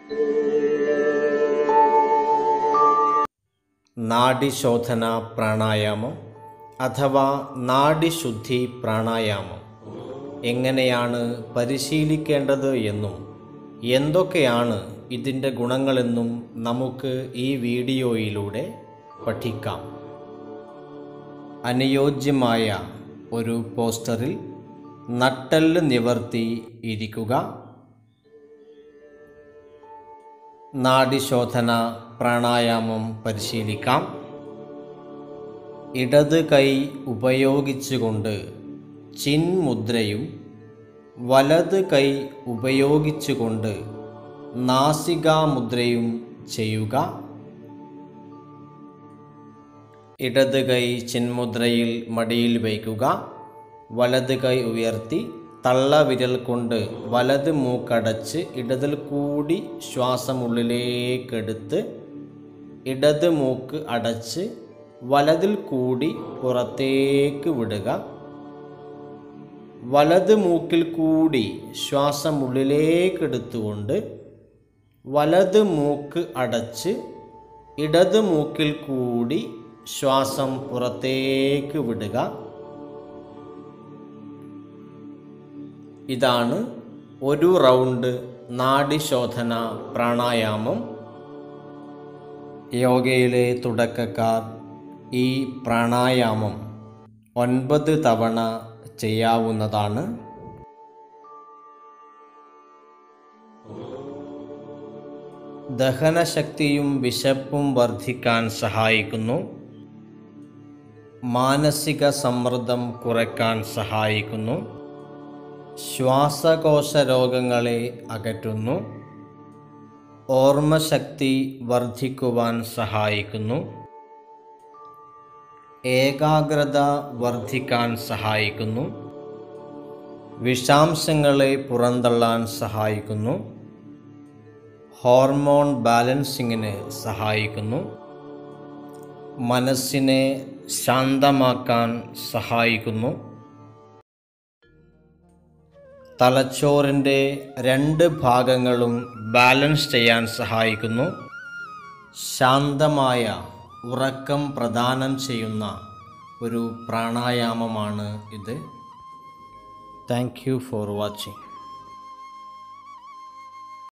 നാഡിശോധന പ്രാണായാമം അഥവാ നാഡിശുദ്ധി പ്രാണായാമം എങ്ങനെയാണ് പരിശീലിക്കേണ്ടത് എന്നും എന്തൊക്കെയാണ് ഇതിൻ്റെ ഗുണങ്ങളെന്നും നമുക്ക് ഈ വീഡിയോയിലൂടെ പഠിക്കാം അനുയോജ്യമായ ഒരു പോസ്റ്ററിൽ നട്ടെല്ല് നിവർത്തി ഇരിക്കുക നാഡിശോധന പ്രാണായാമം പരിശീലിക്കാം ഇടത് കൈ ഉപയോഗിച്ചുകൊണ്ട് ചിൻമുദ്രയും വലത് കൈ ഉപയോഗിച്ചുകൊണ്ട് നാസികാമുദ്രയും ചെയ്യുക ഇടത് കൈ ചിന്മുദ്രയിൽ മടിയിൽ വയ്ക്കുക വലത് കൈ ഉയർത്തി തള്ളവിരൽ കൊണ്ട് വലത് മൂക്കടച്ച് ഇടതിൽ കൂടി ശ്വാസം ഉള്ളിലേക്കെടുത്ത് ഇടത് മൂക്ക് അടച്ച് വലതിൽ കൂടി പുറത്തേക്ക് വിടുക വലത് മൂക്കിൽ കൂടി ശ്വാസം ഉള്ളിലേക്കെടുത്തുകൊണ്ട് വലത് മൂക്ക് അടച്ച് ഇടത് മൂക്കിൽ കൂടി ശ്വാസം പുറത്തേക്ക് വിടുക ഇതാണ് ഒരു റൗണ്ട് നാഡിശോധന പ്രാണായാമം യോഗയിലെ തുടക്കക്കാർ ഈ പ്രാണായാമം ഒൻപത് തവണ ചെയ്യാവുന്നതാണ് ദഹനശക്തിയും വിശപ്പും വർദ്ധിക്കാൻ സഹായിക്കുന്നു മാനസിക സമ്മർദ്ദം കുറയ്ക്കാൻ സഹായിക്കുന്നു ശ്വാസകോശ രോഗങ്ങളെ അകറ്റുന്നു ഓർമ്മശക്തി വർദ്ധിക്കുവാൻ സഹായിക്കുന്നു ഏകാഗ്രത വർദ്ധിക്കാൻ സഹായിക്കുന്നു വിഷാംശങ്ങളെ പുറന്തള്ളാൻ സഹായിക്കുന്നു ഹോർമോൺ ബാലൻസിങ്ങിന് സഹായിക്കുന്നു മനസ്സിനെ ശാന്തമാക്കാൻ സഹായിക്കുന്നു തലച്ചോറിൻ്റെ രണ്ട് ഭാഗങ്ങളും ബാലൻസ് ചെയ്യാൻ സഹായിക്കുന്നു ശാന്തമായ ഉറക്കം പ്രദാനം ചെയ്യുന്ന ഒരു പ്രാണായാമമാണ് ഇത് താങ്ക് യു ഫോർ വാച്ചിങ്